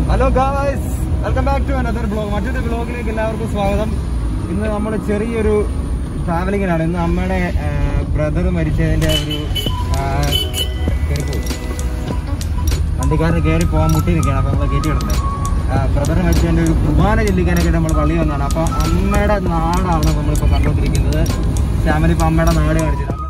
Hello guys welcome back to another blog മറ്റൊരു ബ്ലോഗിലേക്ക് എല്ലാവർക്കും സ്വാഗതം ഇന്ന് നമ്മൾ ചെറിയൊരു ട്രാവലിങ്ങിനാണ് ഇന്ന് അമ്മയുടെ ബ്രദർ മരിച്ചതിൻ്റെ ഒരു കയറിപ്പോയി വണ്ടിക്കാരന് കയറി പോകാൻ മുട്ടി നിൽക്കുകയാണ് അപ്പോൾ നമ്മൾ കയറ്റി വിടുന്നത് ബ്രദർ മരിച്ചതിൻ്റെ ഒരു കുർബാന ചെല്ലിക്കാനൊക്കെ നമ്മൾ പള്ളി വന്നതാണ് അപ്പോൾ അമ്മയുടെ നാടാണ് നമ്മളിപ്പോൾ കണ്ടുകൊണ്ടിരിക്കുന്നത് ശ്യാമലി ഇപ്പോൾ അമ്മയുടെ നാട് കാണിച്ചത് അമ്മ-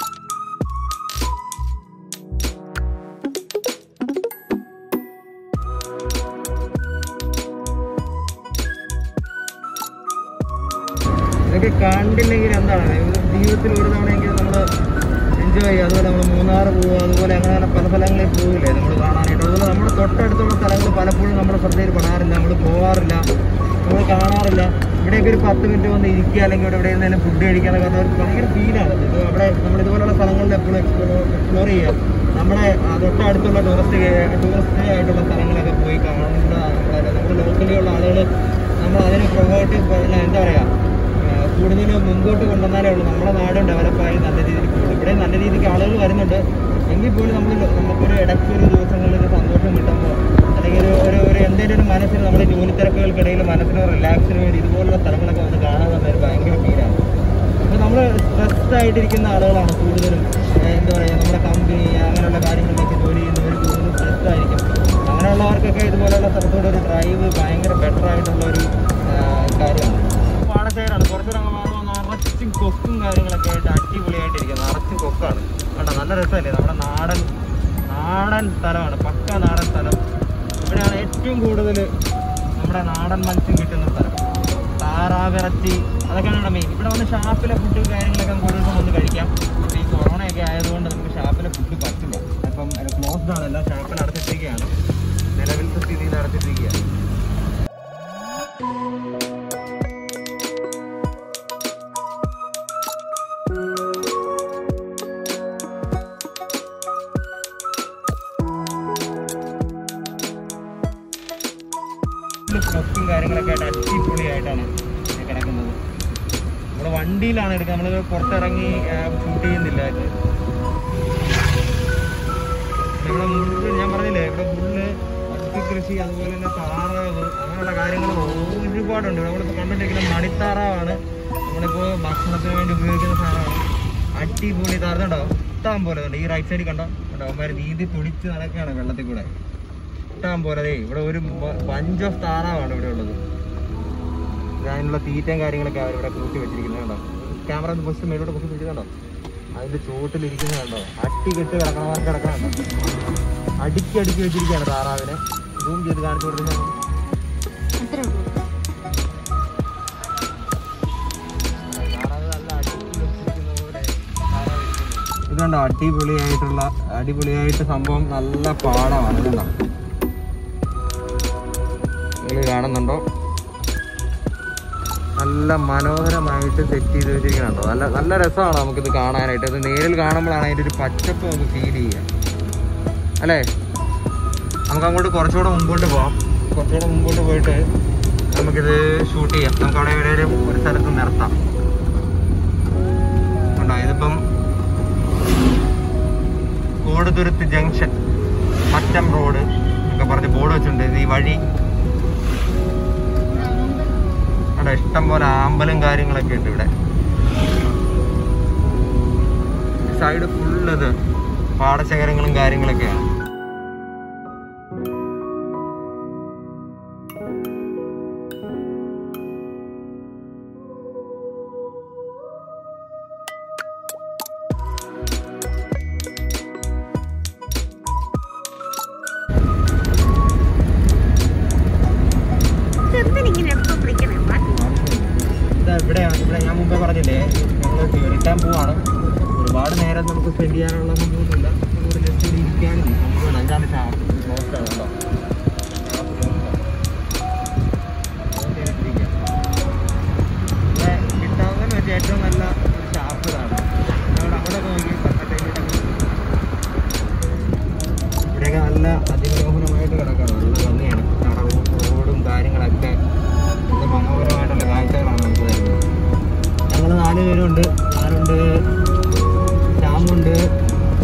ഇതൊക്കെ കണ്ടില്ലെങ്കിൽ എന്താണ് ഇത് ജീവിതത്തിൽ ഒരു തവണയെങ്കിലും നമ്മൾ എൻജോയ് ചെയ്യുക അതുപോലെ നമ്മൾ മൂന്നാർ പോവുക അതുപോലെ അങ്ങനെ അങ്ങനെ പല സ്ഥലങ്ങളിൽ പോകില്ലേ നമ്മൾ കാണാനായിട്ട് അതുപോലെ നമ്മുടെ തൊട്ടടുത്തുള്ള സ്ഥലങ്ങൾ പലപ്പോഴും നമ്മുടെ ശ്രദ്ധയിൽ പെടാറില്ല നമ്മൾ പോകാറില്ല നമ്മൾ കാണാറില്ല ഇവിടെയൊക്കെ ഒരു പത്ത് മിനിറ്റ് വന്ന് ഇരിക്കുക അല്ലെങ്കിൽ ഇവിടെ എവിടെയെങ്കിലും ഫുഡ് കഴിക്കാനൊക്കെ പറഞ്ഞാൽ ഒരു ഭയങ്കര ഫീലാണ് ഇത് അവിടെ നമ്മൾ ഇതുപോലുള്ള സ്ഥലങ്ങളിൽ എപ്പോഴും എക്സ്പ്ലോർ എക്സ്പ്ലോർ ചെയ്യുക നമ്മുടെ ആ, തൊട്ടടുത്തുള്ള ടൂറിസ്റ്റ് ടൂറിസ്റ്റ് ആയിട്ടുള്ള സ്ഥലങ്ങളൊക്കെ പോയി കാണുന്ന നമ്മുടെ ലോക്കലിലുള്ള ആളുകൾ നമ്മൾ അതിന് പ്രൊമോട്ട് എന്താ പറയുക കൂടുതൽ മുമ്പോട്ട് കൊണ്ടുവന്നാലേ ഉള്ളൂ നമ്മുടെ നാടും ഡെവലപ്പായി നല്ല രീതിയിൽ പോകും ഇവിടെ നല്ല രീതിക്ക് ആളുകൾ വരുന്നുണ്ട് എങ്കിൽ പോലും നമ്മൾ നമുക്കൊരു ഇടയ്ക്ക് ഒരു ദിവസങ്ങളിൽ ഒരു സന്തോഷം കിട്ടുമ്പോൾ അല്ലെങ്കിൽ ഒരു ഒരു ഒരു എന്തെങ്കിലും ഒരു മനസ്സിന് നമ്മുടെ ജോലിത്തിരക്കുകൾക്കിടയിൽ മനസ്സിന് റിലാക്സിന് വേണ്ടി ഇതുപോലുള്ള സ്ഥലങ്ങളൊക്കെ വന്ന് കാണാൻ തന്നെ ഒരു ഭയങ്കര ഫീലാണ് അപ്പോൾ നമ്മൾ സ്ട്രെസ്ഡ് ആയിട്ടിരിക്കുന്ന ആളുകളാണ് കൂടുതലും ഏഹ് എന്താ പറയുക നമ്മുടെ കമ്പനി അങ്ങനെയുള്ള കാര്യങ്ങളിലൊക്കെ ജോലി ചെയ്യുന്നവർ കൂടുതലും സ്ട്രെസ്ഡ് ആയിരിക്കും അങ്ങനെയുള്ളവർക്കൊക്കെ ഇതുപോലെയുള്ള സ്ഥലത്തോടെ ഒരു ഡ്രൈവ് ഭയങ്കര ബെറ്റർ ആയിട്ടുള്ള ഒരു കാര്യമാണ് പാടശേഖരാണ് കുറച്ചുകൂടെ മാറുമ്പോൾ നിറച്ചും കൊക്കും കാര്യങ്ങളൊക്കെ ആയിട്ട് അടിപൊളിയായിട്ടിരിക്കും നിറച്ചും കൊക്കാണ് കണ്ടോ നല്ല രസമല്ലേ നമ്മുടെ നാടൻ നാടൻ സ്ഥലമാണ് പക്ക നാടൻ സ്ഥലം ഇവിടെയാണ് ഏറ്റവും കൂടുതൽ നമ്മുടെ നാടൻ മത്സ്യം കിട്ടുന്ന സ്ഥലം താറാവിറച്ചി അതൊക്കെയാണ് മെയിൻ ഇവിടെ വന്ന് ഷാപ്പിലെ ഫുഡ് കാര്യങ്ങളൊക്കെ കൂടുതൽ വന്ന് കഴിക്കാം ഇപ്പൊ ഈ കൊറോണയൊക്കെ ആയതുകൊണ്ട് നമുക്ക് ഷാപ്പിലെ ഫുഡ് പറ്റില്ല അപ്പം ക്ലോസ്ഡ് ആണ് എല്ലാം ഷാപ്പിൽ അടച്ചിട്ടിരിക്കുകയാണ് നിലവിലത്തെ സ്ഥിതിയിൽ അടച്ചിട്ടിരിക്കുകയാണ് സ്മോക്കും കാര്യങ്ങളൊക്കെ ആയിട്ട് അടിപൊളിയായിട്ടാണ് ഇത് കിടക്കുന്നത് നമ്മൾ വണ്ടിയിലാണ് എടുക്കുക നമ്മൾ പുറത്തിറങ്ങി ഷൂട്ട് ചെയ്യുന്നില്ല ഇത് ഇവിടെ മുള്ള് ഞാൻ പറഞ്ഞില്ലേ ഇവിടെ മുള്ള് പച്ചക്കറി കൃഷി അതുപോലെ തന്നെ താറാവ് അങ്ങനെയുള്ള കാര്യങ്ങൾ ഒരുപാടുണ്ട് നമ്മളിപ്പോൾ കണ്ടുകൊണ്ടിരിക്കുന്ന മണിത്താറാവാണ് നമ്മളിപ്പോൾ ഭക്ഷണത്തിന് വേണ്ടി ഉപയോഗിക്കുന്ന സാധനമാണ് അടിപൊളി താറുന്നുണ്ടോ ഇഷ്ടം പോലെ ഉണ്ട് ഈ റൈറ്റ് സൈഡിൽ കണ്ടോ കണ്ടോ അവന്മാർ നീന്തി തുടിച്ച് നടക്കുകയാണ് വെള്ളത്തിൽ കൂടെ ഇഷ്ടം പോലെ ദേ ഇവിടെ ഒരു ബഞ്ച് ഓഫ് താറാവാണ് ഇവിടെ ഉള്ളത് അതിനുള്ള തീറ്റയും കാര്യങ്ങളൊക്കെ അവർ ഇവിടെ കൂട്ടി വെച്ചിരിക്കുന്നത് കണ്ടോ ക്യാമറ ഒന്ന് പൊസ്റ്റ് മേലോട്ട് പൊക്കി പിടിക്കുന്നുണ്ടോ അതിന്റെ ചോട്ടിലിരിക്കുന്നത് കണ്ടോ അട്ടി കെട്ട് കിടക്കണമാർക്ക് കിടക്കണുണ്ടോ അടുക്കി അടുക്കി വെച്ചിരിക്കുകയാണ് താറാവിനെ സൂം ചെയ്ത് കാണിച്ചു കൊടുക്കുന്നത് താറാവ് നല്ല അടുക്കി വെച്ചിരിക്കുന്ന പോലെ താറാവ് ഇരിക്കുന്നു. ഇത് കണ്ടോ അടിപൊളിയായിട്ടുള്ള അടിപൊളിയായിട്ട് സംഭവം നല്ല പാടമാണ് ഇത് കണ്ടോ നിങ്ങൾ കാണുന്നുണ്ടോ നല്ല മനോഹരമായിട്ട് സെറ്റ് ചെയ്ത് വെച്ചിരിക്കുന്നുണ്ടോ നല്ല നല്ല രസമാണ് നമുക്കിത് കാണാനായിട്ട് ഇത് നേരിൽ കാണുമ്പോഴാണ് അതിൻ്റെ ഒരു പച്ചപ്പ് നമുക്ക് ഫീൽ ചെയ്യുക അല്ലേ നമുക്ക് അങ്ങോട്ട് കുറച്ചുകൂടെ മുമ്പോട്ട് പോവാം കുറച്ചുകൂടെ മുമ്പോട്ട് പോയിട്ട് നമുക്കിത് ഷൂട്ട് ചെയ്യാം നമുക്ക് അവിടെ ഇവിടെ ഒരു ഒരു സ്ഥലത്ത് നിർത്താം കണ്ടോ ഇതിപ്പം കോടുതുരുത്ത് ജംഗ്ഷൻ മറ്റം റോഡ് ഒക്കെ പറഞ്ഞ് ബോർഡ് വെച്ചിട്ടുണ്ട് ഇത് ഈ വഴി അവിടെ ഇഷ്ടം പോലെ ആമ്പലും കാര്യങ്ങളൊക്കെ ഉണ്ട് ഇവിടെ സൈഡ് ഫുള്ള് ഇത് പാടശേഖരങ്ങളും കാര്യങ്ങളൊക്കെയാണ് ചെറുതിനിങ്ങനെ എപ്പോ വിളിക്കണേ ഇതാ ഇവിടെയാണ് ഇവിടെ ഞാൻ മുമ്പേ പറഞ്ഞില്ലേ ഞങ്ങൾ റിട്ടേൺ പോവാണ് ഒരുപാട് നേരം നമുക്ക് സ്പെൻഡ് ചെയ്യാനുള്ള സംഭവമൊന്നുമില്ല നമുക്ക് ജസ്റ്റ് ഒരു ഇരിക്കാനും സംഭവമാണ് അഞ്ചാണ് ഷാപ്പ് ക്ലോസ്ഡ് ആണ് കേട്ടോ ഷാപ്പ് closed ആണ്. അതുകൊണ്ട് ഇരിക്കാം. ഇവിടെ കിട്ടാവുന്നതിന് വെച്ച് ഏറ്റവും നല്ല ഒരു ഷാപ്പ് ഇതാണ് അവിടെ അവിടെ നോക്കി പക്കത്തേക്കിട്ടൊക്കെ ഇവിടെയൊക്കെ നല്ല അതിമനോഹരമായിട്ട് കിടക്കാണ് നല്ല ഭംഗിയാണ് കടവും റോഡും കാര്യങ്ങളൊക്കെ നല്ല മനോഹരമായിട്ടുള്ള കാഴ്ചകളാണ് നമുക്ക് തരുന്നത് ഞങ്ങൾ നാല് പേരുണ്ട് ഞാനുണ്ട് ശ്യാമുണ്ട്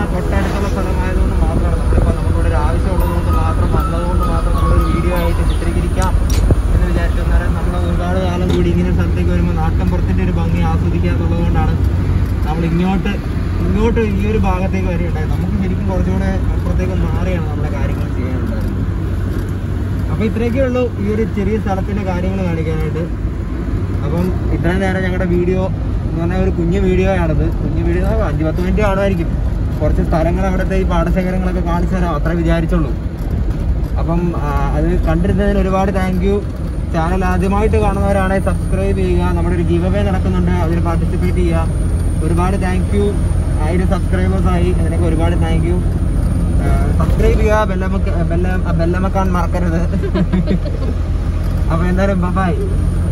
തൊട്ടടുത്തുള്ള സ്ഥലമായതുകൊണ്ട് മാത്രമാണ് നമ്മളിപ്പോൾ നമുക്കിവിടെ ഒരു ആവശ്യമുള്ളതുകൊണ്ട് മാത്രം വന്നതുകൊണ്ട് മാത്രം നമ്മളൊരു വീഡിയോ ആയിട്ട് ചിത്രീകരിക്കാം എന്ന് വിചാരിച്ചു അന്നേരം നമ്മൾ ഒരുപാട് കാലം കൂടി ഇങ്ങനെ സ്ഥലത്തേക്ക് വരുമ്പോൾ നാട്ടിൻപുറത്തിൻ്റെ ഒരു ഭംഗി ആസ്വദിക്കുക എന്നുള്ളതുകൊണ്ടാണ് നമ്മൾ ഇങ്ങോട്ട് ഇങ്ങോട്ട് ഈ ഒരു ഭാഗത്തേക്ക് വരികയുണ്ടായത് നമുക്ക് ശരിക്കും കുറച്ചുകൂടെ അപ്പുറത്തേക്ക് മാറിയാണ് നമ്മുടെ കാര്യങ്ങൾ ചെയ്യാനുള്ളത് അപ്പോൾ ഇത്രയൊക്കെ ഉള്ളൂ ഈ ഒരു ചെറിയ സ്ഥലത്തിൻ്റെ കാര്യങ്ങൾ കാണിക്കാനായിട്ട് അപ്പം ഇത്രയും നേരം ഞങ്ങളുടെ വീഡിയോ എന്ന് പറഞ്ഞാൽ ഒരു കുഞ്ഞു വീഡിയോ ആണത് കുഞ്ഞു വീഡിയോ അഞ്ച് പത്ത് മിനിറ്റ് കാണുമായിരിക്കും കുറച്ച് സ്ഥലങ്ങൾ അവിടുത്തെ ഈ പാടശേഖരങ്ങളൊക്കെ കാണിച്ചു തരാം അത്രേ വിചാരിച്ചുള്ളൂ അപ്പം ആ, അത് കണ്ടിരുന്നതിന് ഒരുപാട് താങ്ക് യു ചാനൽ ആദ്യമായിട്ട് കാണുന്നവരാണെങ്കിൽ സബ്സ്ക്രൈബ് ചെയ്യുക നമ്മുടെ ഒരു ഗിവ് അവേ നടക്കുന്നുണ്ട് അതിൽ പാർട്ടിസിപ്പേറ്റ് ചെയ്യുക ഒരുപാട് താങ്ക് യു ആയിരം സബ്സ്ക്രൈബേഴ്സ് ആയി അതിനൊക്കെ ഒരുപാട് താങ്ക് യു സബ്സ്ക്രൈബ് ചെയ്യുക ബെല്ലമക്ക ബെല്ല ബെല്ലമക്കാൻ മറക്കരുത് അപ്പോൾ എന്തായാലും ബൈ